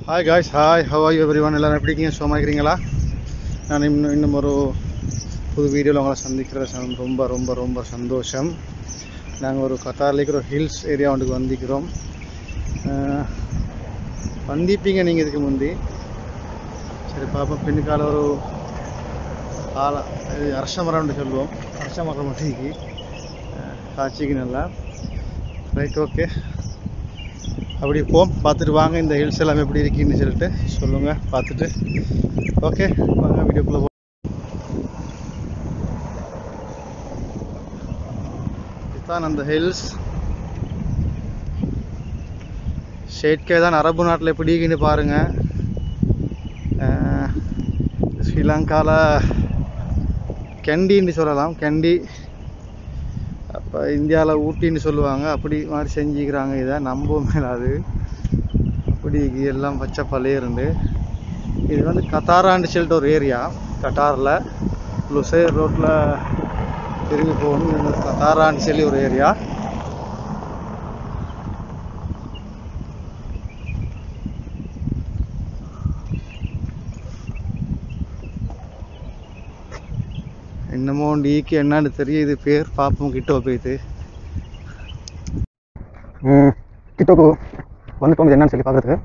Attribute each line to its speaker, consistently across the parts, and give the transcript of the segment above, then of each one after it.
Speaker 1: Hi guys hi how are you everyone எல்லோரும் எப்படி இருக்கீங்க சும்மா இருக்கிறீங்களா நான் இன்னும் இன்னும் ஒரு புது வீடியோவில் உங்களை சந்திக்கிற சந்~ ரொம்ப ரொம்ப ரொம்ப சந்தோஷம் நாங்கள் ஒரு கத்தாரில் இருக்கிற ஹில்ஸ் ஏரியா ஒன்றுக்கு வந்திக்கிறோம் அஹ், வந்திப்பீங்க நீங்கள் இதுக்கு முந்தி சரி பாப்போம் பின்னுக்கால ஒரு ஆல இது அரச மரம்னு சொல்லுவோம் அரச மரம் மட்டுக்கு காட்சிக்கு நல்லா ரைட் ஓகே அப்படி போம் பார்த்துட்டு வாங்க இந்த ஹில்ஸ் எல்லாம் எப்படி இருக்குன்னு சொல்லிட்டு சொல்லுங்கள் பார்த்துட்டு ஓகே வாங்க வீடியோக்குள்ளே போ இதுதான் அந்த ஹில்ஸ் ஷேட்கே தான் அரபு நாட்டில் எப்படி இருக்குன்னு பாருங்கள் ஸ்ரீலங்காவில் கெண்டின்னு சொல்லலாம் கெண்டி அப்போ இந்தியாவில் ஊட்டின்னு சொல்லுவாங்க அப்படி மாதிரி செஞ்சுக்கிறாங்க இதை நம்ப மேலாது அப்படி எல்லாம் பச்சை பழையருந்து இது வந்து கத்தாரான்னு சொல்லிட்டு ஒரு ஏரியா கட்டாரில் லுசேர் ரோட்டில் திரும்பி போகணும் இது வந்து கத்தாரான்னு சொல்லி ஒரு ஏரியா என்னமோ டீக்கு என்னன்னு தெரியுது பேர் பார்ப்போம் கிட்ட போயிட்டு கிட்டோக்கு வந்துட்டோம் இது என்னன்னு சொல்லி பார்க்குறதுக்கு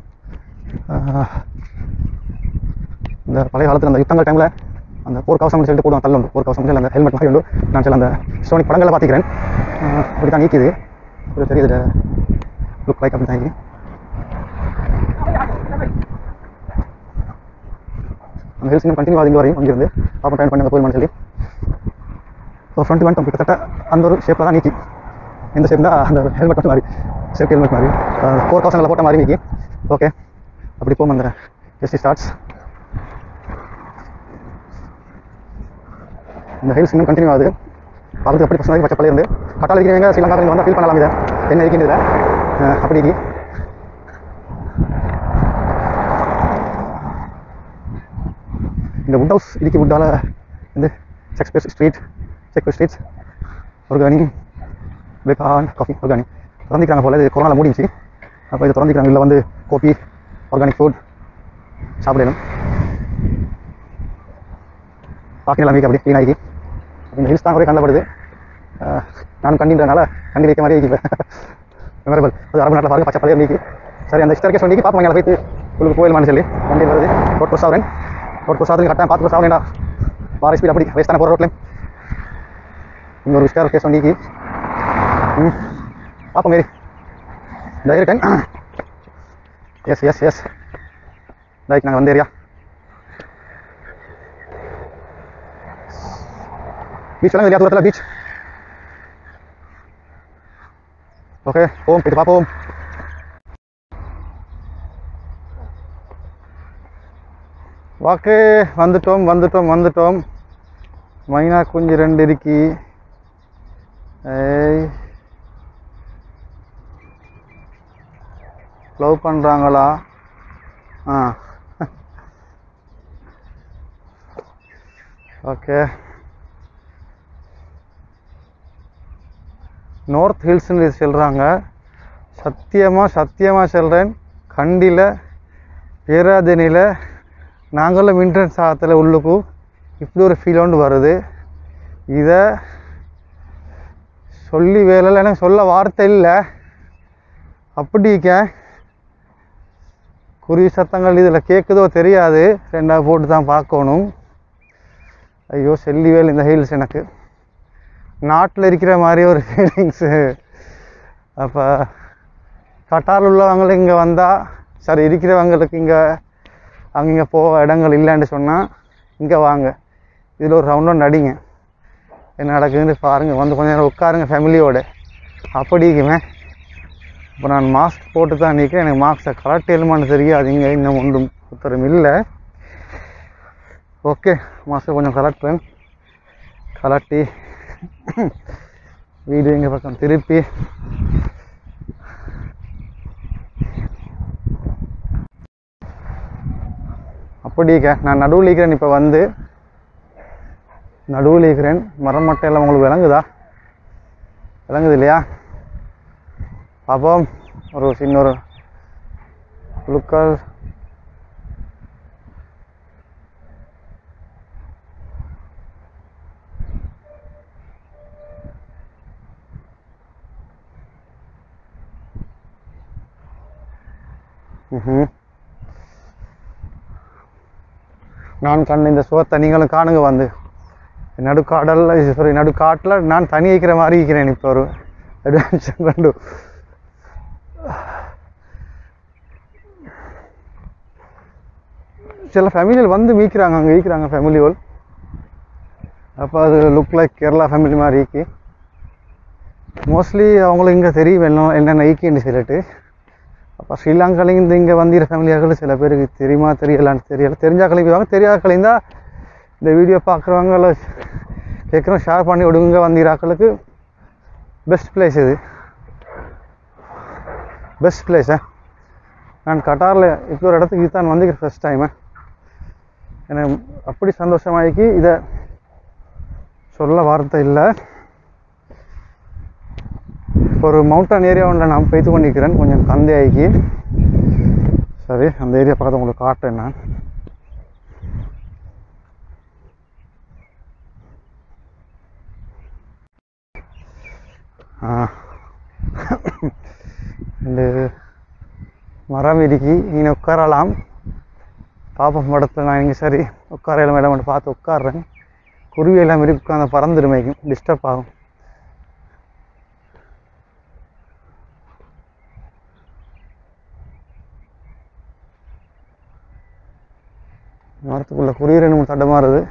Speaker 1: இந்த பழைய காலத்தில் அந்த யுத்தங்கள் டைமில் அந்த போர்க்கவசம்னு சொல்லிட்டு போடுவாங்க தள்ள உண்டு போர்க்கவசம் சொல்லி அந்த ஹெல்மெட் மாதிரி உண்டு நான் சில அந்த ஸ்டோனிக் படங்களை பார்த்துக்கிறேன் அப்படி தான் நீக்குது இது தெரியுது லுக் லைக் அப்படி தான் இருக்குது அந்த ஹில்ஸ் இன்னும் கண்டினியூ ஆகுது இங்கே வரையும் அங்கிருந்து பாப்பா டைம் பண்ணி போயிருமான்னு சொல்லி ஸோ ஃப்ரண்ட் வந்துட்டோம் கிட்டத்தட்ட அந்த ஒரு ஷேப்பில் தான் நீக்கி இந்த ஷேப் தான் அந்த ஹெல்மெட் மட்டும் மாதிரி சேஃப்டி ஹெல்மெட் மாதிரி ஃபோர் தௌசண்டில் போட்ட மாதிரி நீக்கி ஓகே அப்படி போகும் அந்த எஸ்டி ஸ்டார்ட்ஸ் இந்த ஹில்ஸ் இன்னும் கண்டினியூ ஆகுது பார்த்து அப்படி பசங்க பச்சை பழைய இருந்து கட்டால் இருக்கிறவங்க ஸ்ரீலங்கா இங்கே வந்தால் ஃபீல் பண்ணலாம் இதை என்ன இருக்கின்றதுல அப்படி இருக்கு இந்த வுட் ஹவுஸ் இதுக்கு வுட்டால் இந்த செக்ஸ்பியர் ஸ்ட்ரீட் செக்ஸ்பியர் ஸ்ட்ரீட்ஸ் ஆர்கானி பேக்கான் காஃபி ஆர்கானி திறந்துக்கிறாங்க போல இது கொரோனாவில் மூடிச்சு அப்போ இது திறந்துக்கிறாங்க இல்லை வந்து கோபி ஆர்கானிக் ஃபுட் சாப்பிடணும் பார்க்கலாம் வீக் அப்படி க்ளீன் ஆகி இந்த ஹில்ஸ் தான் ஒரே கண்டப்படுது அஹ் நானும் கண்டின்றனால கண்டி வைக்க மாதிரி இருக்கு மெமரபிள் அது அரபு நாட்டில் பாருங்க பச்சை பழைய நீக்கி சரி அந்த ஸ்டர்கேஸ் வண்டிக்கு பார்ப்போம் எங்களை போயிட்டு உங்களுக்கு போயிடலாம்னு சொல்லி வண்டி வருது ரோட் பஸ் ஆகிறேன் ரோட் பஸ் ஆகுது கரெக்டாக பார்த்து பஸ் ஆகுறேன்டா பார ஸ்பீட் அப்படி வேஸ்டான போகிற ரோட்லேயும் இங்கே ஒரு ஸ்டார் கேஸ் வண்டிக்கு ம் பார்ப்போம் மாரி இந்த இருக்கேன் எஸ் எஸ் எஸ் லைக் நாங்கள் வந்த ஏரியா பீச் எல்லாம் இல்லையா தூரத்தில் பீச் ஓகே போவோம் போயிட்டு பார்ப்போம் ஓகே வந்துட்டோம் வந்துட்டோம் வந்துட்டோம் மைனா குஞ்சு ரெண்டு இருக்கி ஏய் லவ் பண்ணுறாங்களா ஆ ஓகே நார்த் ஹில்ஸ்னு சொல்கிறாங்க சத்தியமாக சத்தியமாக சொல்கிறேன் கண்டியில் பேராதனியில் நாங்களும் இன்ட்ரன்ஸ் ஆகத்தில் உள்ளுக்கு இப்படி ஒரு ஃபீல் ஒன்று வருது இதை சொல்லி வேலையில் எனக்கு சொல்ல வார்த்தை இல்லை அப்படிக்க குருவி சத்தங்கள் இதில் கேட்குதோ தெரியாது ரெண்டாவது போட்டு தான் பார்க்கணும் ஐயோ செல்லிவேல் இந்த ஹில்ஸ் எனக்கு நாட்டில் இருக்கிற மாதிரி ஒரு ஃபீலிங்ஸு அப்போ கட்டாரில் உள்ளவங்க இங்கே வந்தால் சரி இருக்கிறவங்களுக்கு இங்கே அங்கே போக இடங்கள் இல்லைன்னு சொன்னால் இங்கே வாங்க இதில் ஒரு ரவுண்ட் ஒன்று அடிங்க என்ன நடக்குதுன்னு பாருங்கள் வந்து கொஞ்ச நேரம் உட்காருங்க ஃபேமிலியோட அப்படிக்குமே இப்போ நான் மாஸ்க் போட்டு தான் நிற்கிறேன் எனக்கு மாஸ்க்கை கலட்டி எழுமான்னு தெரியாது இங்கே இன்னும் ஒன்றும் உத்தரம் இல்லை ஓகே மாஸ்க்கை கொஞ்சம் கலட்டுறேன் கலட்டி வீடு இங்கே பக்கம் திருப்பி அப்படிக்க நான் நடுவில் இருக்கிறேன் இப்போ வந்து நடுவில் இருக்கிறேன் மரம் மட்டையெல்லாம் உங்களுக்கு விளங்குதா விளங்குது இல்லையா பார்ப்போம் ஒரு சின்ன ஒரு குழுக்கள் ம்ஹும். நான் கண் இந்த சுகத்தை நீங்களும் காணுங்க வந்து நடுக்காடல்ல சாரி நடுக்காட்டில் நான் தனி வைக்கிற மாதிரி இருக்கிறேன் இப்போ ஒரு அட்வான்ஸ் கண்டு சில ஃபேமிலியில் வந்து மீக்கிறாங்க அங்கே ஈக்கிறாங்க ஃபேமிலியோல் அப்போ அது லுக் லைக் கேரளா ஃபேமிலி மாதிரி ஈக்கி மோஸ்ட்லி அவங்களுக்கு இங்கே தெரியும் என்ன என்னென்ன ஈக்கின்னு சொல்லிட்டு அப்போ ஸ்ரீலங்காலையும் இந்த இங்கே வந்திர ஃபேமிலியாக சில பேருக்கு தெரியுமா தெரியலான்னு தெரியல தெரிஞ்சா கிளம்பிடுவாங்க தெரியாத கலைந்தா இந்த வீடியோ பார்க்குறவங்க இல்லை கேட்குறோம் ஷேர் பண்ணி விடுங்க வந்திராக்களுக்கு பெஸ்ட் பிளேஸ் இது பெஸ்ட் பிளேஸா நான் கட்டாரில் இப்போ ஒரு இடத்துக்கு தான் வந்துக்கிறேன் ஃபஸ்ட் டைமு எனக்கு அப்படி சந்தோஷமாயிக்கி இதை சொல்ல வார்த்தை இல்லை ஒரு மவுண்டன் ஏரியா ஒன்றில் நான் போய்த்து கொண்டிருக்கிறேன் கொஞ்சம் கந்தையாக்கி சரி அந்த ஏரியா பக்கத்தை உங்களுக்கு காட்டுறேன் நான் ஆ இந்த மரம் இடுக்கி நீ உட்காரலாம் பாப்பம் படத்தில் நான் இங்கே சரி உட்காரையில மேடம் மட்டும் பார்த்து உட்காடுறேன் குருவி எல்லாம் மாரி உட்காந்து பறந்துருமைக்கும் டிஸ்டர்ப் ஆகும் மரத்துக்குள்ள குருவி ரெண்டு மூணு தடமாறுது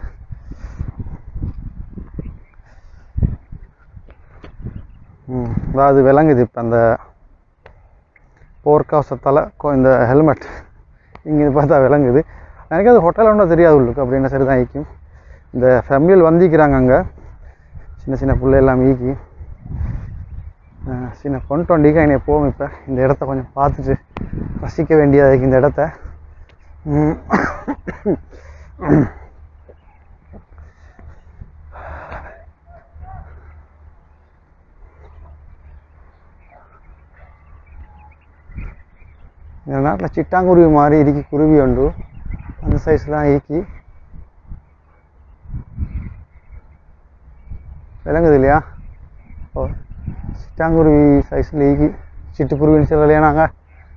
Speaker 1: ம் அதாவது விளங்குது இப்போ அந்த போர்க்கவசத்தால் இந்த ஹெல்மெட் இங்கே பார்த்தா விளங்குது எனக்கு அது ஹோட்டல் ஒன்றும் தெரியாது உள்ளுக்கு அப்படின்னு சரி தான் ஈக்கும் இந்த ஃபேமிலியில் வந்திக்கிறாங்க அங்கே சின்ன சின்ன பிள்ளை எல்லாம் ஈக்கி அஹ் சின்ன பொன் டொண்டிக்கு என்னை போகும் இப்போ இந்த இடத்த கொஞ்சம் பார்த்துட்டு ரசிக்க வேண்டியது இருக்கு இந்த இடத்த ம். இந்த நாட்டில் சிட்டாங்குருவி மாதிரி இருக்கு குருவி உண்டு அந்த சைஸ்லாம் ஈக்கி விளங்குது இல்லையா ஓ சிட்டாங்குருவி சைஸில் ஈக்கி சிட்டுக்குருவின்னு சொல்லலையா நாங்கள்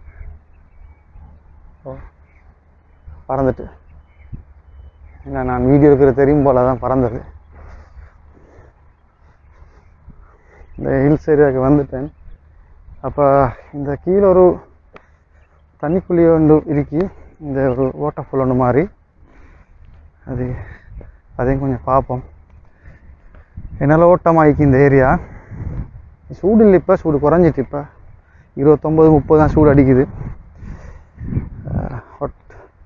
Speaker 1: ஓ பறந்துட்டு ஏன்னா நான் வீடியோ இருக்கிற தெரியும் போல தான் பறந்தது இந்த ஹில்ஸ் ஏரியாவுக்கு வந்துட்டேன் அப்போ இந்த கீழே ஒரு தண்ணிக்குழி ஒன்று இருக்கி இந்த ஒரு வாட்டர்ஃபால் ஒன்று மாதிரி அது அதையும் கொஞ்சம் பார்ப்போம் என்னால் ஓட்டமாயிக்கு இந்த ஏரியா சூடு இல்லை இப்போ சூடு குறைஞ்சிட்டு இப்போ இருபத்தொம்பது முப்பது தான் சூடு அடிக்குது அஹ் hot.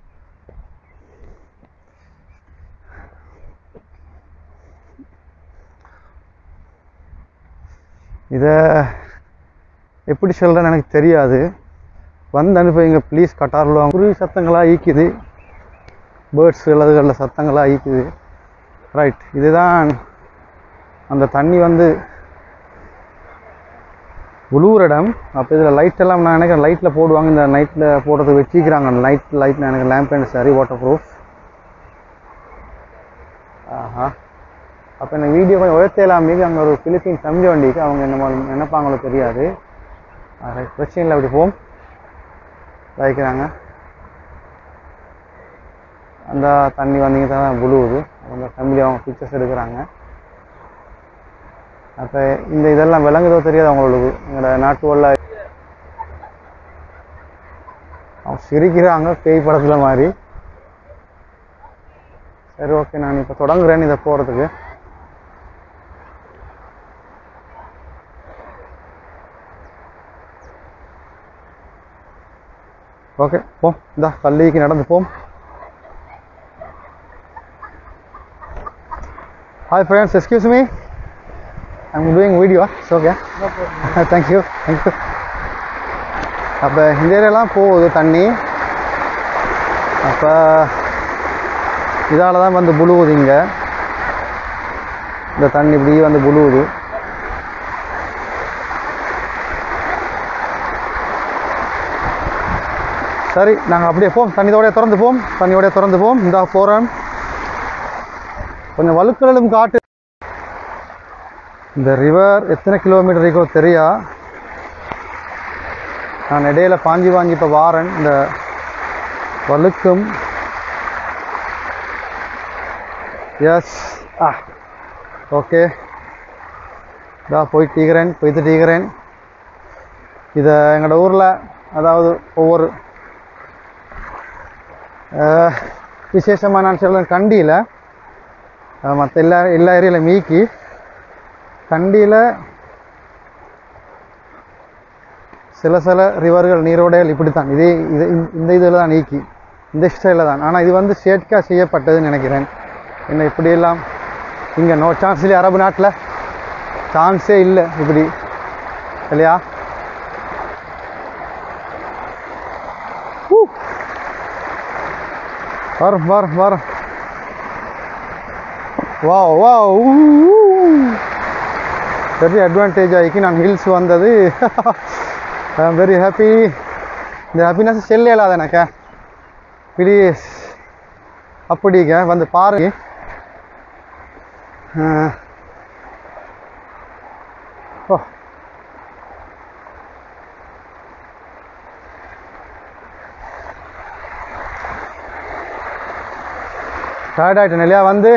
Speaker 1: இதை எப்படி சொல்கிறேன்னு எனக்கு தெரியாது வந்து அனுப்புவீங்க ப்ளீஸ் கட்டாரில் குருவி சத்தங்களாக ஈக்குது பேர்ட்ஸ் அதுகளில் சத்தங்களாக ஈக்குது ரைட் இதுதான் அந்த தண்ணி வந்து உழுவுற இடம் அப்போ இதில் லைட் எல்லாம் நான் நினைக்கிறேன் லைட்டில் போடுவாங்க இந்த நைட்டில் போடுறது வச்சிக்கிறாங்க லைட் லைட் எனக்கு லேம்ப் அண்ட் சரி வாட்டர் ப்ரூஃப் ஆஹா அப்போ எனக்கு வீடியோ கொஞ்சம் உயர்த்தலாம் மீது அங்கே ஒரு பிலிப்பீன் சமைஞ்ச வண்டிக்கு அவங்க என்ன நினைப்பாங்களோ தெரியாது ரைட் பிரச்சனை இல்லை அப்படி போம் வைக்கிறாங்க அந்த தண்ணி வந்தீங்க தான் விழுவுது அந்த ஃபேமிலி அவங்க பிக்சர்ஸ் எடுக்கிறாங்க அப்போ இந்த இதெல்லாம் விளங்குதோ தெரியாது அவங்களுக்கு எங்களோட நாட்டு உள்ள அவங்க சிரிக்கிறாங்க பேய் படத்தில் மாதிரி சரி ஓகே நான் இப்போ தொடங்குறேன் இதை போகிறதுக்கு ஓகே போம் இந்தா கல்லிக்கு நடந்து போம் Hi friends, excuse me. I'm doing video. It's okay. Thank you. Thank you. அப்போ இந்த ஏரியாலாம் போகுது தண்ணி அப்போ இதால் தான் வந்து புழுவுது இங்கே இந்த தண்ணி இப்படி வந்து புழுவுது சரி நாங்கள் அப்படியே போம் தண்ணியோடய திறந்து போம் தண்ணியோடய திறந்து போம் இந்தா போகிறேன் கொஞ்சம் வழுக்கலும் காட்டு இந்த ரிவர் எத்தனை கிலோமீட்டர் இருக்கோ தெரியா நான் இடையில பாஞ்சி பாஞ்சி இப்போ வாரேன் இந்த வழுக்கும் எஸ் ஆ ஓகே இதா போய் டீக்கிறேன் போய்த்து டீக்கிறேன் இதை எங்களோட ஊரில் அதாவது ஒவ்வொரு அஹ், விசேஷமான நான் சொல்ல கண்டியில் மற்ற எல்லா எல்லா ஏரியாவில் மீக்கி கண்டியில் சில சில ரிவர்கள் நீரோடைகள் இப்படி தான் இதே இது இந்த- இந்த இதில் தான் நீக்கி இந்த ஸ்டைலில் தான் ஆனால் இது வந்து ஷேட்காக செய்யப்பட்டதுன்னு நினைக்கிறேன் என்ன இப்படியெல்லாம் இங்கே நோ சான்ஸ் இல்லையா அரபு நாட்டில் சான்ஸே இல்லை இப்படி இல்லையா Woo. வரும் வரும் வரும் வா வா வெரி அட்வான்டேஜ் ஆகிக்கு நான் ஹில்ஸ் வந்தது ஐ ஆம் வெரி ஹாப்பி இந்த ஹாப்பினஸ் செல்ல இல்லாத எனக்கு ப்ளீஸ் அப்படிங்க வந்து பாருங்க ஆ. ஓ டயர்ட் ஆகிட்டேன் இல்லையா வந்து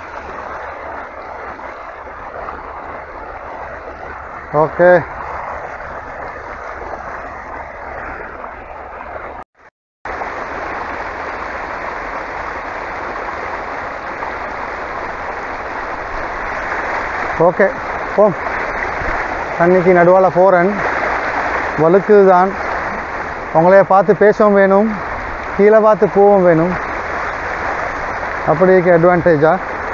Speaker 1: ஓகே ஓகே போம் தண்ணிக்கு நடுவால் போகிறேன் வழுக்குது தான் உங்களைய பார்த்து பேசவும் வேணும் கீழே பார்த்து போகவும் வேணும் அப்படிக்கு அட்வான்டேஜா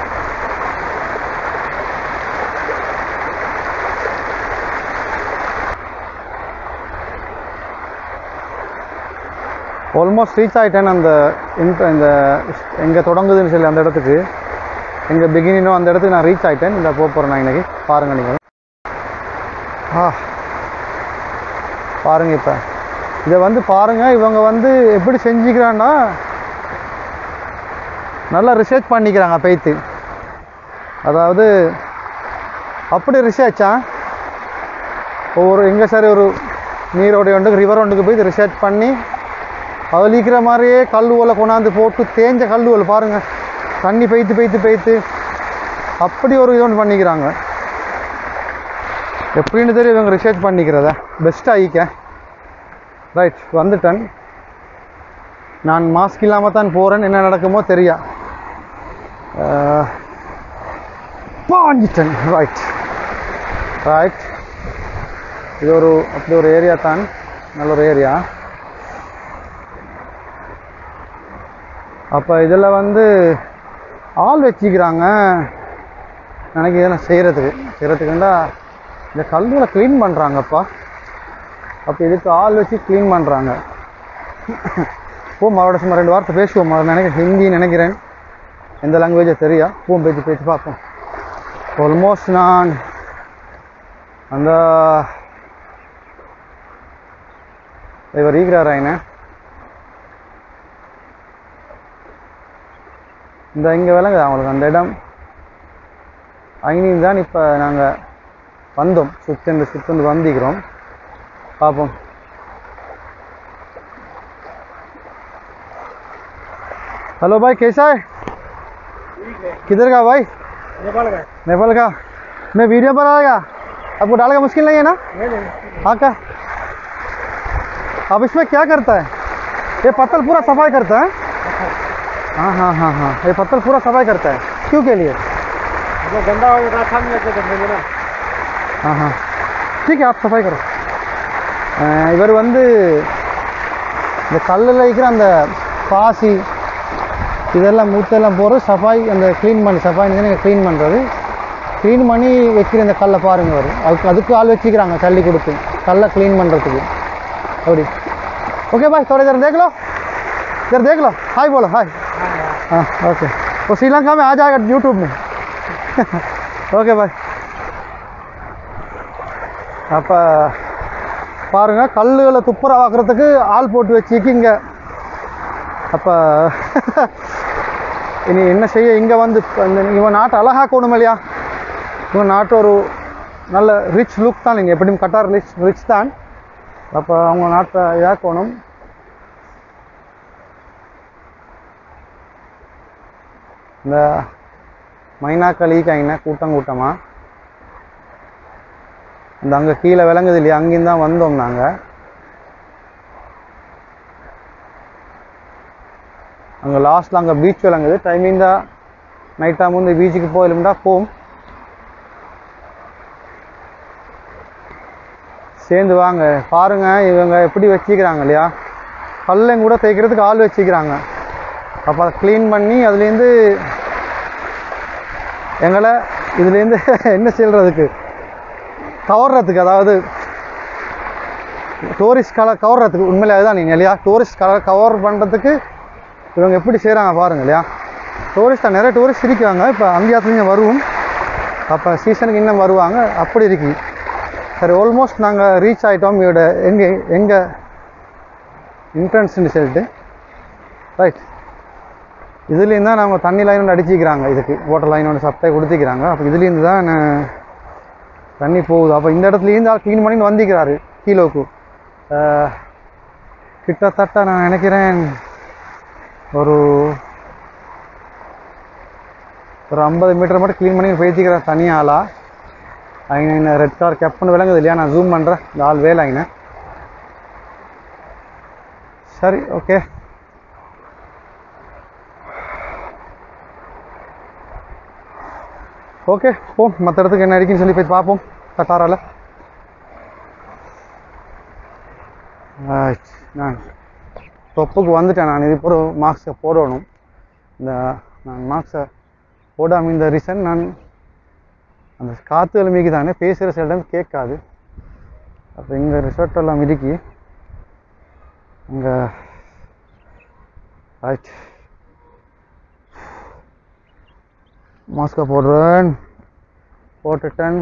Speaker 1: ஆல்மோஸ்ட் ரீச் ஆகிட்டேன் அந்த இந்த இந்த எங்கே தொடங்குதுன்னு சொல்லி அந்த இடத்துக்கு எங்கே பிகினினோ அந்த இடத்துக்கு நான் ரீச் ஆகிட்டேன் இந்த போக போகிறேன் நான் இன்னைக்கு பாருங்கள் நீங்கள் ஆ பாருங்கள் இப்போ இதை வந்து பாருங்கள் இவங்க வந்து எப்படி செஞ்சுக்கிறான்னா நல்லா ரிசர்ச் பண்ணிக்கிறாங்க பைத்து அதாவது அப்படி ரிசர்ச்சா ஒவ்வொரு எங்கே சரி ஒரு நீரோடைய ஒன்றுக்கு ரிவர் ஒன்றுக்கு போய் ரிசர்ச் பண்ணி அதில் இருக்கிற மாதிரியே கல்லுவலை கொண்டாந்து போட்டு தேஞ்ச கல்லுவல் பாருங்கள் தண்ணி பெய்த்து பெய்த்து பெய்த்து அப்படி ஒரு இது ஒன்று பண்ணிக்கிறாங்க எப்படின்னு தெரியும் இவங்க ரிசர்ச் பண்ணிக்கிறதா பெஸ்ட்டாக ஆகிக்க ரைட் வந்துட்டேன் நான் மாஸ்க் இல்லாமல் தான் போகிறேன் என்ன நடக்குமோ தெரியா அஹ், பாஞ்சிட்டேன் ரைட் ரைட் இது ஒரு அப்படி ஒரு ஏரியா தான் நல்ல ஒரு ஏரியா அப்போ இதில் வந்து ஆள் வச்சுக்கிறாங்க எனக்கு இதெல்லாம் செய்கிறதுக்கு செய்கிறதுக்குண்டா இந்த கல்லுகளை க்ளீன் பண்ணுறாங்கப்பா அப்போ இதுக்கு ஆள் வச்சு க்ளீன் பண்ணுறாங்க போம் அவரோட சும்மா ரெண்டு வார்த்தை பேசுவோம் அவர் நினைக்கிறேன் ஹிந்தி நினைக்கிறேன் எந்த லாங்குவேஜை தெரியா போம் பேச்சு பேச்சு பார்ப்போம் ஆல்மோஸ்ட் நான் அந்த இவர் ஈக்கிறாரா என்ன இந்த இங்கே விளங்குது அவங்களுக்கு அந்த இடம் அங்கேயும் தான் இப்போ நாங்கள் வந்தோம் சுத்தண்டு சுத்தண்டு வந்திக்கிறோம் பார்ப்போம் हेलो भाई कैसा है किधर का भाई
Speaker 2: नेपाल का
Speaker 1: नेपाल का मैं वीडियो पर आएगा आपको डालने का मुश्किल नहीं है ना
Speaker 2: नहीं नहीं
Speaker 1: हाँ क्या अब इसमें क्या करता है ये पत्थर पूरा सफाई करता है हाँ हाँ हाँ हाँ ये पत्थर पूरा सफाई करता है क्यों के लिए
Speaker 2: जो गंदा हो राजस्थान में लेके देंगे ना
Speaker 1: हाँ हाँ ठीक है आप सफाई करो அஹ் இவர் வந்து இந்த கல்லில் இருக்கிற அந்த பாசி இதெல்லாம் மூத்தெல்லாம் போகிற சஃபாய் அந்த க்ளீன் பண்ணி சஃபாய் க்ளீன் பண்ணுறது க்ளீன் பண்ணி வைக்கிற இந்த கல்லை பாருங்க அவர் அதுக்கு அதுக்கு ஆள் வச்சுக்கிறாங்க தள்ளி கொடுத்து கல்லை க்ளீன் பண்ணுறதுக்கு அப்படி ओके भाई थोड़ी देर देख लो इधर देख लो हाय बोलो हाय हाँ ओके वो श्रीलंका में आ जाएगा यूट्यूब में ओके भाई அப்போ பாருங்க கல்லுகளை துப்புரவாக்குறதுக்கு ஆள் போட்டு வச்சுக்கிங்க அப்போ இனி என்ன செய்ய இங்கே வந்து இப்ப இந்த இவன் நாட்டை அழகாக்கணும் இல்லையா இவன் நாட்டு ஒரு நல்ல ரிச் லுக் தான் நீங்கள் எப்படியும் கட்டார் ரிச் ரிச் தான் அப்போ அவங்க நாட்டை இதாக்கணும் இந்த மைனாக்கள் ஈக்காயின கூட்டம் கூட்டமாக இந்த அங்கே கீழே விளங்குது இல்லையா அங்கேயும் தான் வந்தோம் நாங்கள் அங்கே லாஸ்ட்டில் அங்கே பீச் விளங்குது டைமிங் தான் நைட்டாக வந்து பீச்சுக்கு போயிலும்டா போம் சேர்ந்து வாங்க பாருங்க இவங்க எப்படி வச்சுக்கிறாங்க இல்லையா கல்லையும் கூட தேய்க்கிறதுக்கு ஆள் வச்சுக்கிறாங்க அப்போ அதை க்ளீன் பண்ணி அதுலேருந்து எங்களை இதுலேருந்து என்ன செய்கிறதுக்கு கவர்றதுக்கு அதாவது டூரிஸ்ட் கலர் கவர்றதுக்கு உண்மையிலே அதுதான் நீங்கள் இல்லையா டூரிஸ்ட் கலர் கவர் பண்ணுறதுக்கு இவங்க எப்படி செய்கிறாங்க பாருங்க இல்லையா டூரிஸ்ட் நிறைய டூரிஸ்ட் இருக்காங்க இப்போ அங்கேயாத்துலேயும் வருவோம் அப்போ சீசனுக்கு இன்னும் வருவாங்க அப்படி இருக்கு சரி ஆல்மோஸ்ட் நாங்கள் ரீச் ஆகிட்டோம் இதோட எங்கே எங்கே என்ட்ரன்ஸ்னு சொல்லிட்டு ரைட் இதுலேருந்து தான் நம்ம தண்ணி லைன் ஒன்று அடிச்சிக்கிறாங்க இதுக்கு வாட்டர் லைன் ஒன்று சப்ளை கொடுத்துக்கிறாங்க அப்போ இதுலேருந்து தான் நான் தண்ணி போகுது அப்போ இந்த இடத்துலேருந்து ஆள் க்ளீன் பண்ணி வந்திக்கிறாரு கீழோக்கு அஹ், கிட்டத்தட்ட நான் நினைக்கிறேன் ஒரு ஒரு ஐம்பது மீட்டர் மட்டும் க்ளீன் பண்ணி போயித்திக்கிறேன் தனி ஆளா அவங்க என்ன ரெட் கலர் கேப்னு விளங்குது இல்லையா நான் ஜூம் பண்ணுறேன் இந்த ஆள் வேலை அவங்க சரி ஓகே ஓகே போ மற்ற இடத்துக்கு என்ன அடிக்குன்னு சொல்லி போய் பார்ப்போம் கட்டாரால Right. நான் தொப்புக்கு வந்துட்டேன் நான் இது ஒரு மார்க்ஸை போடணும் இந்த நான் மார்க்ஸை போடாம இந்த ரீசன் நான் அந்த காற்று எலுமிக்கு தானே பேசுகிற சில கேட்காது அப்போ இங்கே ரிசார்ட் எல்லாம் இடுக்கி அங்கே ரைட் மாஸ்கை போடுறேன் போட்டுட்டேன்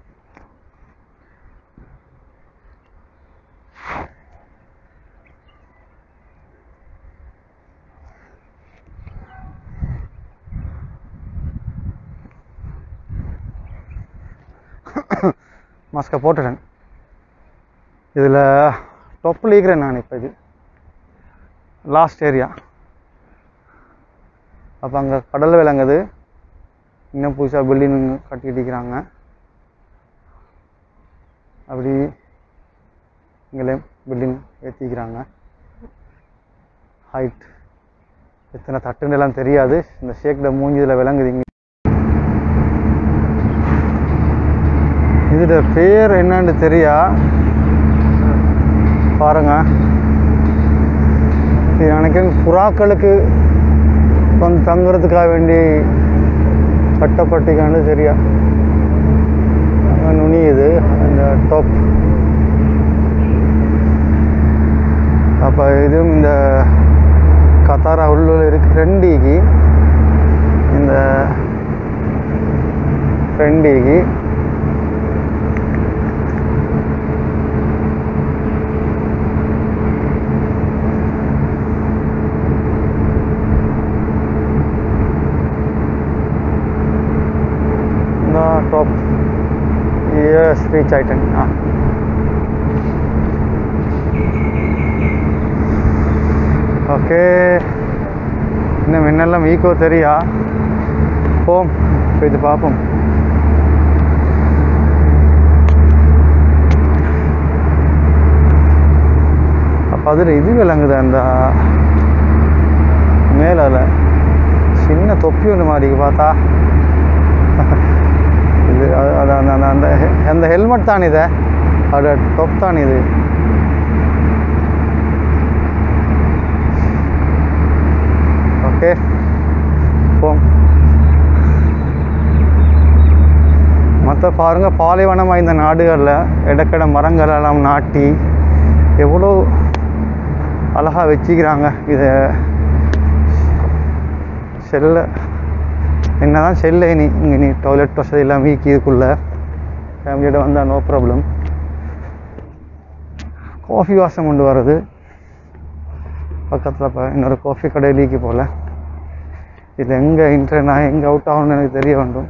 Speaker 1: மாஸ்கை போட்டுட்டேன் இதில் டொப்பில் இருக்கிறேன் நான் இப்போ இது லாஸ்ட் ஏரியா அப்போ அங்கே கடல் விளங்குது இன்னும் புதுசாக பில்டிங் கட்டிட்டு இருக்கிறாங்க அப்படி இங்கே பில்டிங் ஏற்றிக்கிறாங்க ஹைட் எத்தனை தட்டுன்னு எல்லாம் தெரியாது இந்த ஷேக்ட மூஞ்சி இதில் விளங்குது இங்கே இதோட பேர் என்னன்னு தெரியா பாருங்க இது எனக்கு புறாக்களுக்கு வந்து தங்குறதுக்காக வேண்டி கட்டப்பட்டிக்கான்னு தெரியா அங்க நுனியுது அந்த டாப் அப்போ இதுவும் இந்த கத்தாரா உள்ள இருக்கு ரெண்டிக்கு இந்த ரெண்டிக்கு the top yes reach item ah. Okay இன்னும் என்னெல்லாம் ஈக்கோ தெரியா போம் இப்போ இது பார்ப்போம் அப்போ அதில் இது விளங்குது அந்த மேலால சின்ன தொப்பி ஒன்று மாதிரி பார்த்தா இது அது அது அந்த அந்த அந்த ஹெ- அந்த ஹெல்மெட் தான் இது அதோட டொப் தான் இது ஓகே போம் மற்ற பாருங்க பாலைவனமாக இந்த நாடுகளில் இடக்கட மரங்கள் எல்லாம் நாட்டி எவ்வளோ அழகாக வச்சுக்கிறாங்க இதை செல்ல என்னதான் செல்ல நீ இங்கே நீ டாய்லெட் வசதி எல்லாம் வீக்கி இதுக்குள்ளே ஃபேமிலியோட வந்தால் நோ ப்ராப்ளம் காஃபி வாசம் கொண்டு வர்றது பக்கத்தில் இப்போ இன்னொரு காஃபி கடை லீக்கி போல் இது எங்கே இன்ட்ரெ நான் எங்கே அவுட் ஆகணும்னு எனக்கு தெரிய வேண்டும்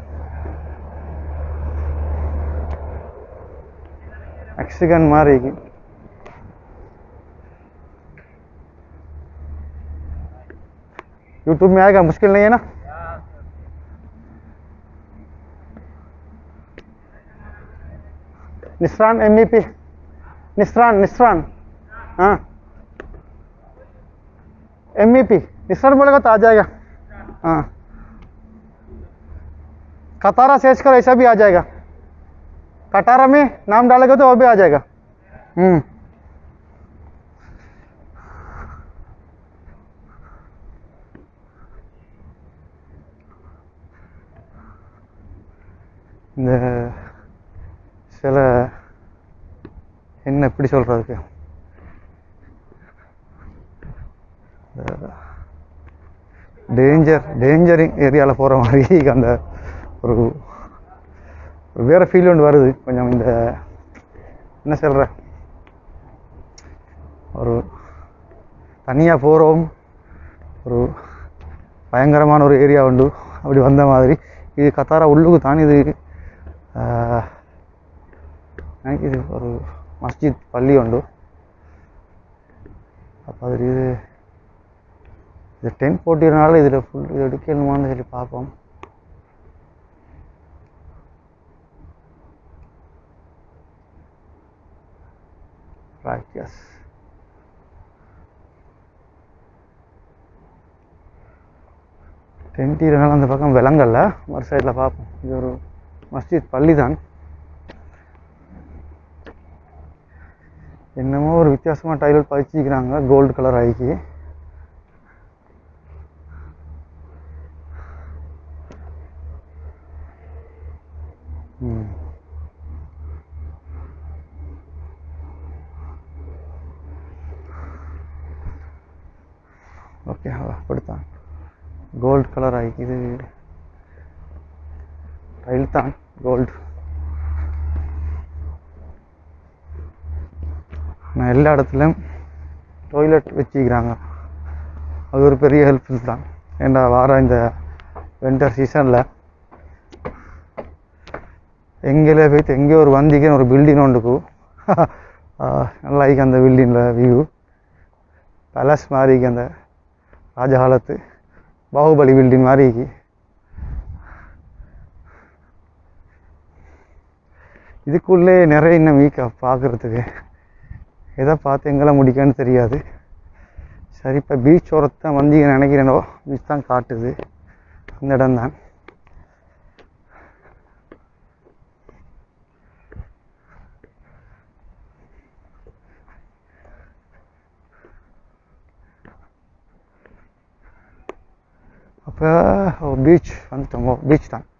Speaker 1: மெக்சிகன் மாதிரி இருக்கு. यूट्यूब में आएगा मुश्किल नहीं है ना निस्रान एम पी निस्रान निस्रान हाँ एम पी निस्रान बोलेगा तो आ जाएगा हाँ कतारा सर्च करो ऐसा भी आ जाएगा कटारा में नाम डालेगा तो वो भी आ जाएगा हम्म இந்த சில என்ன எப்படி சொல்கிறதுக்கு டேஞ்சர் டேஞ்சரிங் ஏரியாவில் போகிற மாதிரி அந்த ஒரு ஒரு வேறு ஃபீல் ஒன்று வருது கொஞ்சம் இந்த என்ன சொல்கிற ஒரு தனியாக போகிறோம் ஒரு பயங்கரமான ஒரு ஏரியா உண்டு அப்படி வந்த மாதிரி இது கத்தாரா உள்ளுக்கு தான் இது ஆஹ், எனக்கு இது ஒரு மஸ்ஜித் பள்ளி உண்டு அப்போ அது இது இது டென்ட் போட்டிருனால இதில் ஃபுல் இது எடுக்கணுமான்னு சொல்லி பார்ப்போம் ரைட் எஸ் டென்ட் இருந்தாலும் அந்த பக்கம் விலங்கல்ல மறு சைடில் பார்ப்போம் இது ஒரு மஸ்ஜித் பள்ளி தான் என்னமோ ஒரு வித்தியாசமாக டைலர் பதிச்சிக்கிறாங்க கோல்டு கலர் ஆகி ம் ஓகே அப்படித்தான் கோல்டு கலர் ஆகி இது டைல் தான் கோல்டு நான் எல்லா இடத்துலையும் டாய்லெட் வச்சுக்கிறாங்க அது ஒரு பெரிய ஹெல்ப்ஃபுல் தான் ஏண்டா வார இந்த வின்டர் சீசனில் எங்கேலே போயிட்டு எங்கேயோ ஒரு வந்திக்கு ஒரு பில்டிங் ஒன்றுக்கு நல்லா இருக்கு அந்த பில்டிங்கில் வியூ பேலஸ் மாதிரி இருக்கு அந்த ராஜகாலத்து பாகுபலி பில்டிங் மாதிரி இருக்கு இதுக்குள்ளே நிறைய இன்னும் வீக்கா பார்க்குறதுக்கு எதை பார்த்து எங்கெல்லாம் முடிக்கன்னு தெரியாது சரி இப்போ பீச் ஓரத்தான் வந்தீங்க நினைக்கிறேனோ பீச் தான் காட்டுது அந்த இடம் தான் அப்போ பீச் வந்துட்டோம் பீச் தான்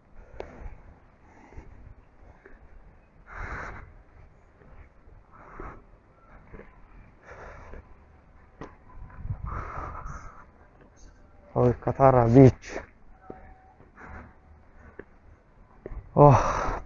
Speaker 1: और कतारा बीच ओह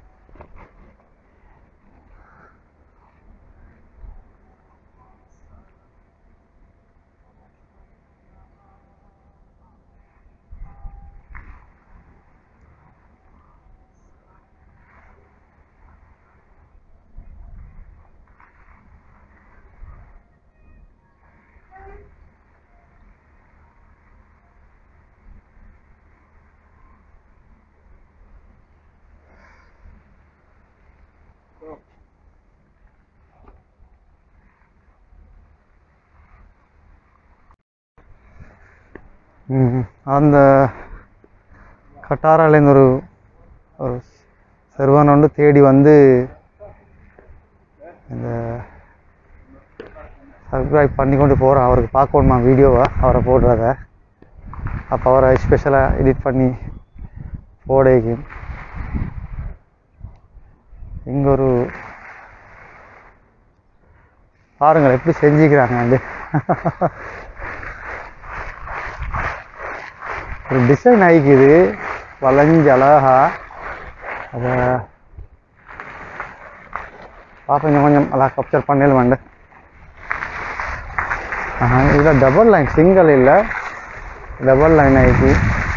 Speaker 1: ம், அந்த கட்டாராலேருந்து ஒரு ஒரு சிறுவன் ஒன்று தேடி வந்து இந்த சப்ஸ்கிரைப் பண்ணி கொண்டு போகிறேன் அவருக்கு பார்க்கணுமா வீடியோவை அவரை போடுறத அப்போ அவரை ஸ்பெஷலாக எடிட் பண்ணி போடைக்கு இங்கே ஒரு பாருங்கள் எப்படி செஞ்சுக்கிறாங்க வந்து ஒரு டிசைன் ஆகிக்குது வளைஞ்சு அழகா அதை பார்ப்போம் இன்னும் கொஞ்சம் அழகா கப்சர் பண்ணல வேண்டு ஆஹா இதில் டபுள் லைன் சிங்கிள் இல்லை டபுள் லைன் ஆகிக்கு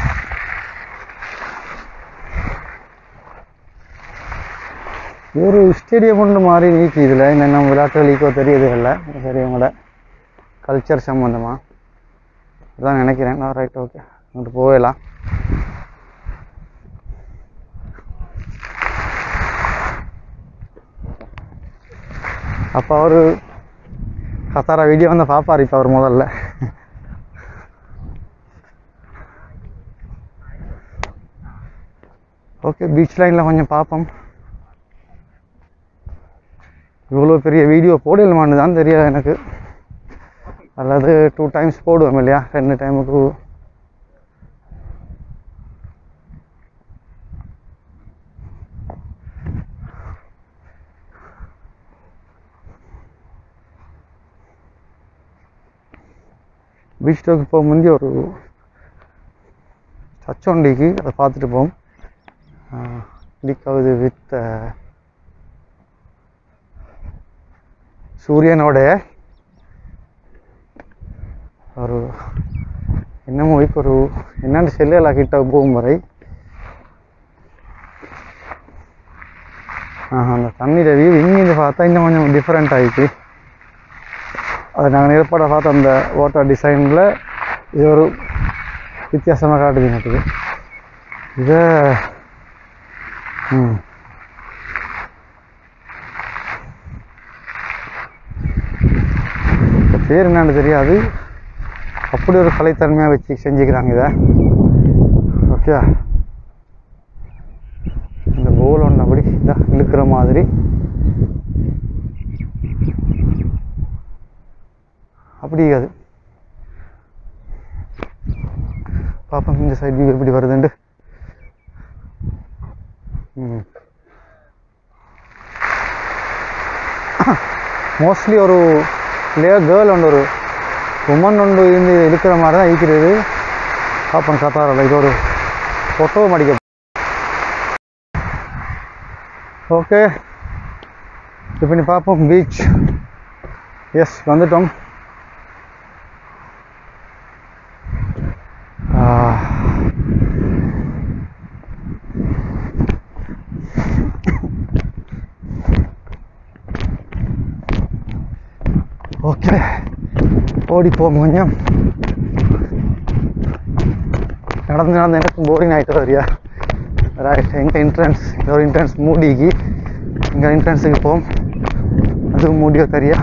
Speaker 1: ஒரு ஸ்டேடியம் ஒன்று மாதிரி நீக்கி இதில் என்னென்ன விளையாட்டுகள் ஈக்கோ தெரியுது இல்லை சரி உங்களோட கல்ச்சர் சம்மந்தமாக அதான் நினைக்கிறேன் நான் ரைட் ஓகே அங்கிட்டு போயிடலாம் அப்போ அவர் கத்தாரா வீடியோ வந்து பார்ப்பார் இப்போ அவர் முதல்ல ஓகே பீச் லைனில் கொஞ்சம் பார்ப்போம் இவ்வளோ பெரிய வீடியோ போடலுமான்னு தான் தெரியாது எனக்கு அல்லது டூ டைம்ஸ் போடுவோம் இல்லையா ரெண்டு டைமுக்கு பீச் டோக்கு போக முந்தி ஒரு சர்ச் ஒண்டிக்கு அதை பார்த்துட்டு போவோம் கிளிக்காவது வித் சூரியனோட ஒரு என்னமோ இப்போ ஒரு என்னென்னு செல்லலாம் கிட்ட போகும் வரை ஆஹ் அந்த தண்ணீர் வியூ இங்கிருந்து பார்த்தா இன்னும் கொஞ்சம் டிஃப்ரெண்ட் ஆகிட்டு அது நாங்கள் ஏற்பாடை பார்த்த அந்த வாட்டர் டிசைனில் இது ஒரு வித்தியாசமாக காட்டுது எனக்கு இதை ம் இந்த பேர் என்னன்னு தெரியாது அப்படி ஒரு கலைத்தன்மையாக வச்சு செஞ்சுக்கிறாங்க இதை ஓகே இந்த போல் ஒன்று அப்படி இதாக இழுக்கிற மாதிரி அப்படி அது பார்ப்போம் இந்த சைடு வியூ எப்படி வருதுண்டு ம் மோஸ்ட்லி ஒரு லேயர் கேர்ள் உண்டு ஒரு உமன் ஒன்று இருந்து இருக்கிற மாதிரி தான் இருக்கிறது பார்ப்போம் கத்தாரில் இது ஒரு ஃபோட்டோவும் அடிக்க ஓகே இப்போ நீ பார்ப்போம் பீச் எஸ் வந்துட்டோம் ஓகே ஓடிப்போம் கொஞ்சம் நடந்து நடந்து எனக்கு போரிங் ஆகிட்டு வரியா ரைட் எங்கள் என்ட்ரன்ஸ் ஒரு என்ட்ரன்ஸ் மூடிக்கு எங்கள் என்ட்ரன்ஸுக்கு போம் அதுவும் மூடியோ தெரியா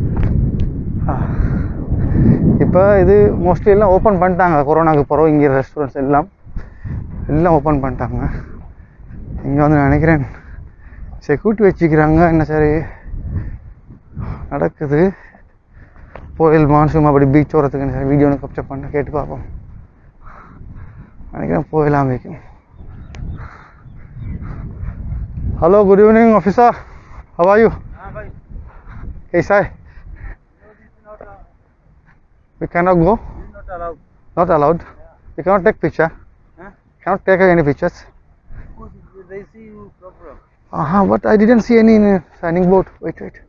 Speaker 1: இப்போ இது மோஸ்ட்லி எல்லாம் ஓப்பன் பண்ணிட்டாங்க கொரோனாக்கு பிறகு இங்கே ரெஸ்டாரண்ட்ஸ் எல்லாம் எல்லாம் ஓப்பன் பண்ணிட்டாங்க இங்கே வந்து நான் நினைக்கிறேன் செக்யூரிட்டி வச்சுக்கிறாங்க என்ன சரி நடக்குது கோயில் மான்சூம் அப்படி பீச் ஓரத்துக்கு சரி வீடியோ ஒன்று கப்சர் பண்ண கேட்டு பார்ப்போம் நினைக்கிறேன் போயிடலாம் வைக்கும் hello good evening officer how are you
Speaker 2: हाँ भाई
Speaker 1: कैसा है we cannot go
Speaker 2: This is not allowed.
Speaker 1: not allowed we cannot take picture
Speaker 2: Huh?
Speaker 1: cannot take any pictures
Speaker 2: Because they see you problem.
Speaker 1: uh-huh, but I didn't see any uh, signing board wait wait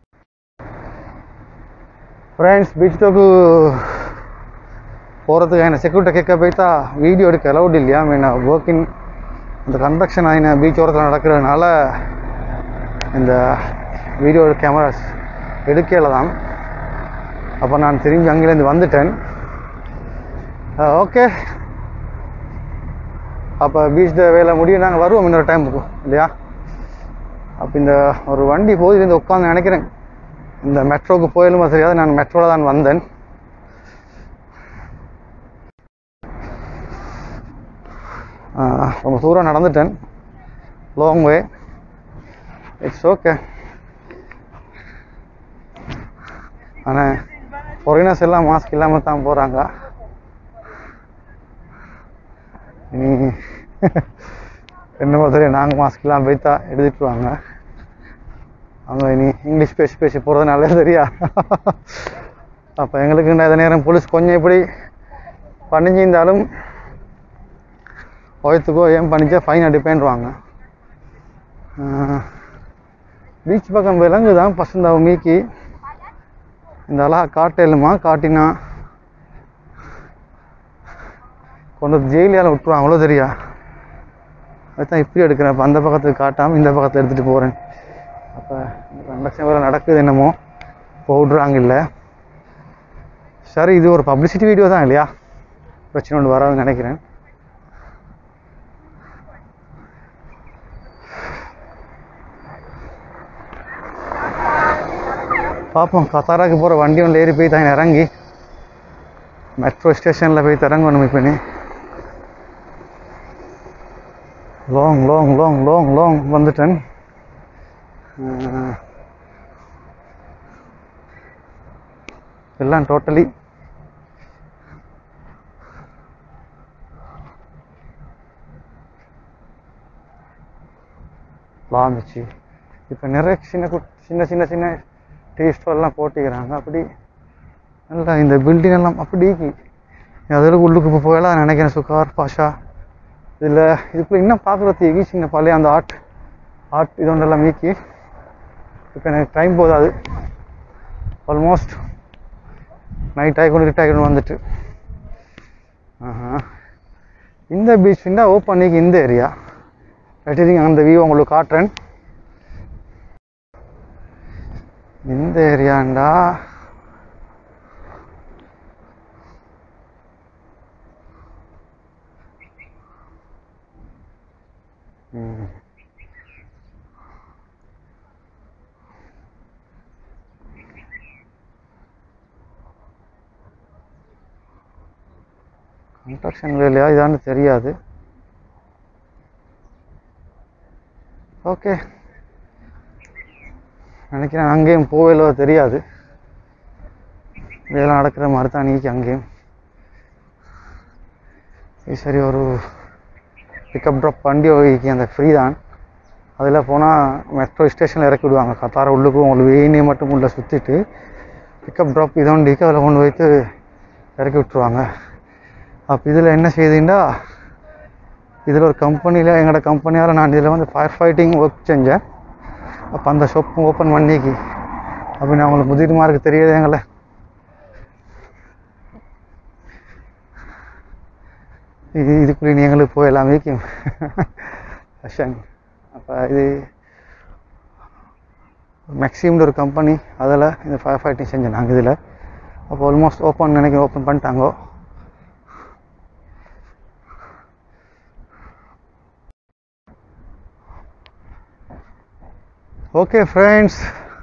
Speaker 1: friends beach டோக்கு போகிறதுக்கு ఆయన security கேட்க போய்த்தா video எடுக்க allowed இல்லையா mean working அந்த construction ஆகின beach ஓரத்தில் நடக்கிறதுனால இந்த வீடியோ கேமராஸ் எடுக்கல தான் அப்போ நான் திரும்பி அங்கேருந்து வந்துட்டேன் ஓகே அப்போ பீச் வேலை முடியும் நாங்கள் வருவோம் இன்னொரு டைமுக்கு இல்லையா அப்போ இந்த ஒரு வண்டி போய் இருந்து உட்காந்து நினைக்கிறேன் இந்த மெட்ரோவுக்கு போயிலுமா தெரியாது நான் மெட்ரோவில் தான் வந்தேன் ஆஹ் ரொம்ப தூரம் நடந்துட்டேன் லாங் வே இட்ஸ் ஓகே ஆனால் ஃபாரினர்ஸ் எல்லாம் மாஸ்க் இல்லாமல் தான் போகிறாங்க இனி என்னமோ தெரியும் நாங்கள் மாஸ்க் இல்லாமல் போய்த்தா எடுத்துட்டுருவாங்க அவங்க இனி இங்கிலீஷ் பேசி பேசி போகிறதுனால சரியா அப்போ எங்களுக்கு இந்த நேரம் போலீஸ் கொஞ்சம் இப்படி பண்ணிஞ்சிருந்தாலும் ஒயத்துக்கோ ஏன் பண்ணிச்சா ஃபைன் அடிப்பேன்றாங்க பீச் பக்கம் விலங்கு தான் பசந்தாவை மீக்கி இந்த அழகா காட்டலுமா காட்டினா கொண்டு வந்து ஜெயிலியால் விட்டுருவாங்களோ தெரியா அதுதான் இப்படி எடுக்கிறேன் அப்போ அந்த பக்கத்துக்கு காட்டாமல் இந்த பக்கத்தை எடுத்துகிட்டு போகிறேன் அப்போ கண்டக்ஷன் வேறு நடக்குது என்னமோ போடுறாங்க இல்லை சரி இது ஒரு பப்ளிசிட்டி வீடியோ தான் இல்லையா பிரச்சனை ஒன்று வராதுன்னு நினைக்கிறேன் பார்ப்போம் கத்தாராக்கு போகிற வண்டி ஒன்று ஏறி போய் தான் இறங்கி மெட்ரோ ஸ்டேஷனில் போய் இறங்கணும் இப்போ நீ long long long long long வந்துட்டேன் அஹ், எல்லாம் டோட்டலி லாமிச்சு இப்போ நிறைய சின்ன குட் சின்ன சின்ன சின்ன டீ ஸ்டால்லாம் போட்டிக்கிறாங்க அப்படி நல்லா இந்த பில்டிங் எல்லாம் அப்படி அதில் உள்ளுக்கு இப்போ போயெல்லாம் நினைக்கிறேன் சுகார் பாஷா இதில் இதுக்குள்ள இன்னும் பார்க்குறதுக்கு சின்ன பழைய அந்த ஆர்ட் ஆர்ட் இது ஒன்றெல்லாம் மீக்கி இப்போ எனக்கு டைம் போதாது ஆல்மோஸ்ட் நைட் ஆகி கொண்டு ஆகி வந்துட்டு ஆஹா இந்த பீச் ஃபிண்டா ஓப்பன் பண்ணிக்கு இந்த ஏரியா வெட்டிங்க அந்த வியூ உங்களுக்கு காட்டுறேன் இந்த ஏரியாண்டா ம். கன்ஸ்ட்ரக்ஷன் வேலையா இதான்னு தெரியாது ஓகே நினைக்கிறேன் அங்கேயும் போவேலோ தெரியாது வேலை நடக்கிற மாதிரி தான் நீக்கி அங்கேயும் இது சரி ஒரு பிக்கப் ட்ராப் வண்டி வகைக்கு அந்த ஃப்ரீ தான் அதில் போனால் மெட்ரோ ஸ்டேஷனில் இறக்கி விடுவாங்க கத்தார உள்ளுக்கும் உங்களுக்கு வெயினே மட்டும் உள்ள சுற்றிட்டு பிக்கப் ட்ராப் இதோண்டிக்கு அதில் கொண்டு வைத்து இறக்கி விட்டுருவாங்க அப்போ இதில் என்ன செய்யுதுண்டா இதில் ஒரு கம்பெனியில் எங்களோட கம்பெனியால் நான் இதில் வந்து ஃபயர் ஃபைட்டிங் ஒர்க் செஞ்சேன் அப்போ அந்த ஷாப் ஓப்பன் பண்ணிக்கி அப்போ நான் உங்களுக்கு முதிர்மாருக்கு தெரியாது எங்களை இது இதுக்குள்ளே நீ எங்களுக்கு போயெல்லாம் வீக்கும் ஃபஷன் அப்போ இது மேக்ஸிம்னு ஒரு கம்பெனி அதில் இந்த ஃபயர் ஃபைட்டிங் செஞ்சேன் நாங்கள் இதில் அப்போ ஆல்மோஸ்ட் ஓப்பன் நினைக்கிறேன் ஓப்பன் பண்ணிட்டாங்கோ ஓகே ஃப்ரெண்ட்ஸ்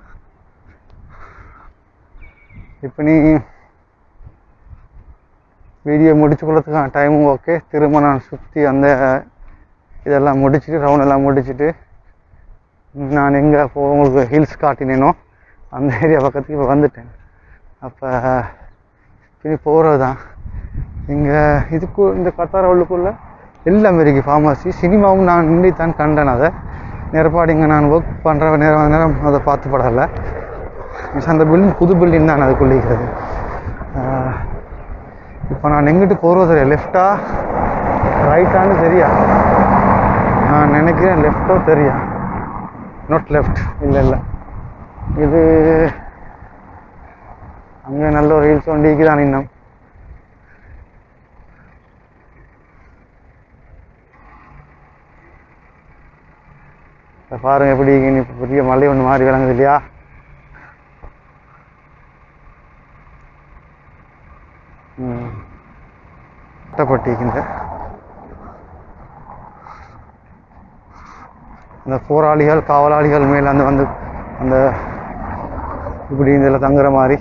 Speaker 1: இப்போ நீ வீடியோ முடிச்சுக்கொள்ளதுக்கான டைமும் ஓகே திரும்ப நான் சுற்றி அந்த இதெல்லாம் முடிச்சுட்டு ரவுண்ட் எல்லாம் முடிச்சுட்டு நான் எங்கே போ உங்களுக்கு ஹில்ஸ் காட்டினேனோ அந்த ஏரியா பக்கத்துக்கு இப்போ வந்துட்டேன் அப்போ இனி போகிறது தான் இங்கே இதுக்கு இந்த கத்தார உள்ளுக்குள்ளே எல்லாமே இருக்குது ஃபார்மசி சினிமாவும் நான் நின்று தான் கண்டேன் அதை நேரப்பாடு இங்கே நான் ஒர்க் பண்ணுற நேரம் நேரம் அதை பார்த்து படலை அந்த பில்டிங் புது பில்டிங் தான் அதுக்குள்ளே இருக்கிறது இப்போ நான் எங்கிட்டு போகிறது லெஃப்டா ரைட்டான்னு தெரியா நான் நினைக்கிறேன் லெஃப்டோ தெரியா நாட் லெஃப்ட் இல்லை இல்லை இது அங்கே நல்ல ஒரு ஹில்ஸ் வண்டிக்கு தான் இன்னும் இப்ப பாருங்க எப்படி இனி பெரிய மலை ஒன்று மாறி விளங்குது இல்லையா ம். கட்டப்பட்டிருக்கின்ற அந்த போராளிகள் காவலாளிகள் மேல அந்த வந்து அந்த இப்படி இதில் தங்குற மாதிரி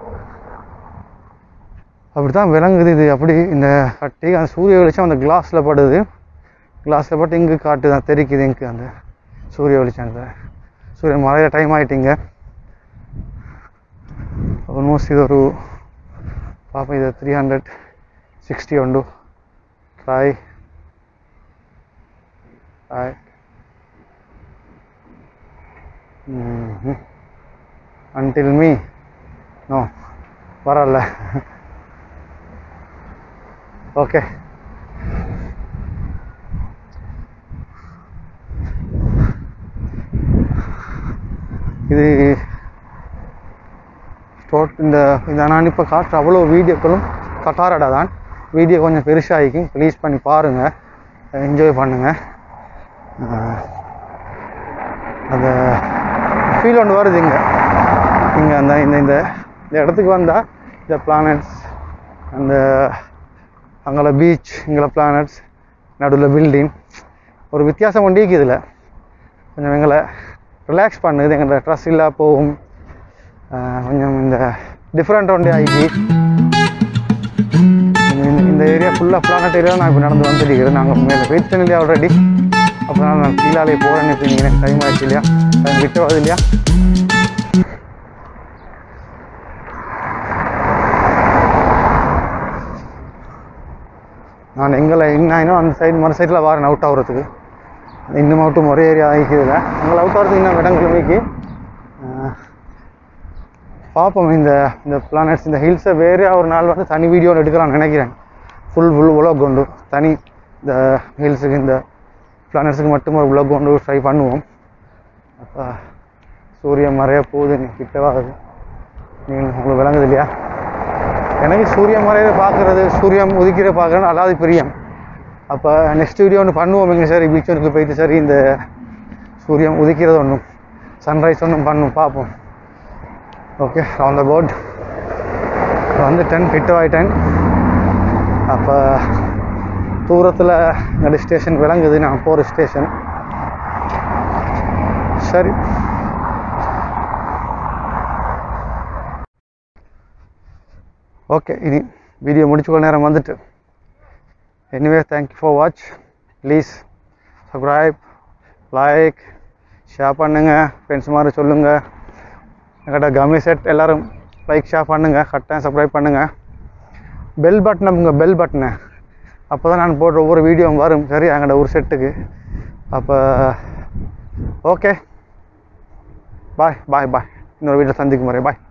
Speaker 1: அப்படித்தான் விளங்குது இது அப்படி இந்த கட்டி அந்த சூரிய வெளிச்சம் அந்த கிளாஸில் படுது கிளாஸில் பட்டு இங்கு காட்டு தான் தெரிக்குது இங்கு அந்த சூரிய வெளிச்சம் அந்த சூரியன் மழைய டைம் ஆயிட்டீங்க ஆல்மோஸ்ட் இது ஒரு పాపం ఇది త్రీ హండ్రెడ్ సిక్స్టీ ఉండు ట్రై ట్రై అంటిల్ మీ నో ಬರಲ್ಲ ಓಕೆ இது ஸ்டோட் இந்த இந்த நான் இப்போ காட்டுற அவ்வளோ வீடியோக்களும் கட்டாரடா தான் வீடியோ கொஞ்சம் பெருசாகிக்கும் ப்ளீஸ் பண்ணி பாருங்கள் என்ஜாய் பண்ணுங்கள் அந்த ஃபீல் ஒன்று வருது இங்கே இங்கே அந்த இந்த இந்த இந்த இடத்துக்கு வந்தால் இந்த பிளானட்ஸ் அந்த அங்கே பீச் இங்கே பிளானட்ஸ் நடுவில் பில்டிங் ஒரு வித்தியாசம் ஒண்டி இருக்குது இதில் கொஞ்சம் எங்களை ரிலாக்ஸ் பண்ணுது எங்களோட ட்ரெஸ் இல்லா போகும் ஆஹ் கொஞ்சம் இந்த டிஃப்ரெண்ட் ஒன்றே ஆகி இந்த- இந்த ஏரியா ஃபுல்லாக பிளானட் ஏரியா நான் இப்போ நடந்து வந்துருக்கிறேன் நாங்கள் மேலே வெயிட் இல்லையா ஆல்ரெடி அப்புறம் நான் கீழாலே போகிறேன்னு இப்போ நீங்கள் டைம் ஆயிடுச்சு இல்லையா டைம் கிட்ட வருது இல்லையா நான் எங்களை இன்னும் அந்த சைடு மறு சைடில் வரேன் அவுட் ஆகுறதுக்கு இன்னும் மட்டும் ஒரே ஏரியா ஆகிக்குதுல எங்களை அவுட் ஆகிறதுக்கு இன்னும் இடங்கிழமைக்கு பார்ப்போம் இந்த இந்த பிளானட்ஸ் இந்த ஹில்ஸை வேறு ஒரு நாள் வந்து தனி வீடியோ எடுக்கலாம்னு நினைக்கிறேன் ஃபுல் ஃபுல் உலக கொண்டு தனி இந்த ஹில்ஸுக்கு இந்த பிளானட்ஸுக்கு மட்டும் ஒரு உலக கொண்டு ட்ரை பண்ணுவோம் அப்போ சூரியன் மறைய போகுது நீ கிட்டவாகுது நீங்கள் உங்களுக்கு விளங்குது இல்லையா எனக்கு சூரியன் மறையிற பார்க்குறது சூரியன் உதிக்கிற பார்க்குறது அல்லாது பிரியம் அப்போ நெக்ஸ்ட் வீடியோ ஒன்று பண்ணுவோம் எங்க சரி பீச்சனுக்கு போயிட்டு சரி இந்த சூரியன் உதிக்கிறது ஒன்றும் சன்ரைஸ் ஒன்றும் பண்ணும் பார்ப்போம் ஓகே ஆன் த போர்ட் வந்துட்டேன் கிட்ட ஆயிட்டேன் அப்போ தூரத்தில் நடு ஸ்டேஷன் விளங்குது நான் போகிற ஸ்டேஷன் சரி ஓகே இனி வீடியோ முடிச்சுக்கொள்ள நேரம் வந்துட்டு anyway thank you for watch please subscribe like share பண்ணுங்க ஃப்ரெண்ட்ஸ் மாதிரி சொல்லுங்கள் எங்கிட்ட கம்மி செட் எல்லோரும் லைக் ஷேர் பண்ணுங்கள் கரெக்டாக சப்ஸ்கிரைப் பண்ணுங்கள் பெல் பட்டன் அமுங்க பெல் பட்டனை அப்போ தான் நான் போடுற ஒவ்வொரு வீடியோவும் வரும் சரி எங்கிட்ட ஒரு செட்டுக்கு அப்போ ஓகே பாய் பாய் பாய் இன்னொரு வீட்டில் சந்திக்கும் முறை பாய்